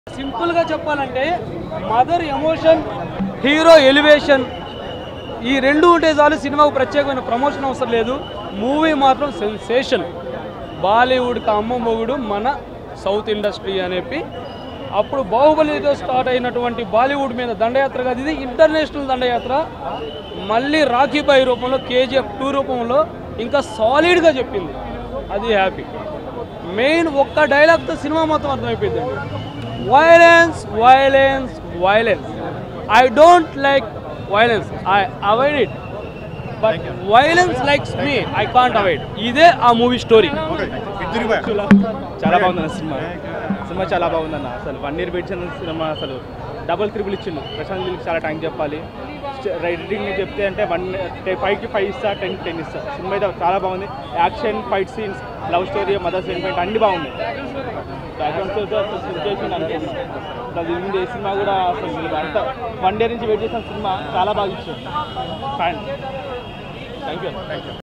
సింపుల్గా చెప్పాలంటే mother emotion hero elevation ఈ రెండు ఉంటే చాలు సినిమాకు ప్రత్యేకమైన ప్రమోషన్ అవసరం లేదు మూవీ మాత్రం సెన్సేషన్ బాలీవుడ్కి అమ్మ మొగుడు మన సౌత్ ఇండస్ట్రీ అని చెప్పి అప్పుడు బాహుబలితో స్టార్ట్ అయినటువంటి బాలీవుడ్ మీద దండయాత్ర కాదు ఇది ఇంటర్నేషనల్ దండయాత్ర మళ్ళీ రాఖీ బాయ్ రూపంలో కేజీఎఫ్ టూ రూపంలో ఇంకా సాలిడ్గా చెప్పింది అది హ్యాపీ మెయిన్ ఒక్క డైలాగ్తో సినిమా మొత్తం అర్థమైపోయిందండి violence violence violence I don't like violence I avoid it but violence likes me I can't avoid ఇదే ఆ మూవీ స్టోరీ చాలా బాగుందన్న సినిమా సినిమా చాలా బాగుందన్న అసలు వన్ ఇయర్ వెయిట్ చేసిన సినిమా అసలు డబుల్ త్రిబుల్ ఇచ్చిండు ప్రశాంత్ నీళ్ళకి చాలా థ్యాంక్ చెప్పాలి రైటింగ్ చెప్తే అంటే వన్ ఫైవ్కి ఫైవ్ ఇస్తా టెన్ టెన్ ఇస్తా సినిమా అయితే చాలా బాగుంది action fight scenes love story mother sentiment అన్ని బాగున్నాయి బ్యాక్గ్రౌండ్ సిచ్యువేషన్ అనుకున్నాం అది ఉంది ఏ సినిమా కూడా అసలు మీరు అంత వన్ డే నుంచి వెయిట్ చేసిన సినిమా చాలా బాగా ఇచ్చింది fan thank you thank you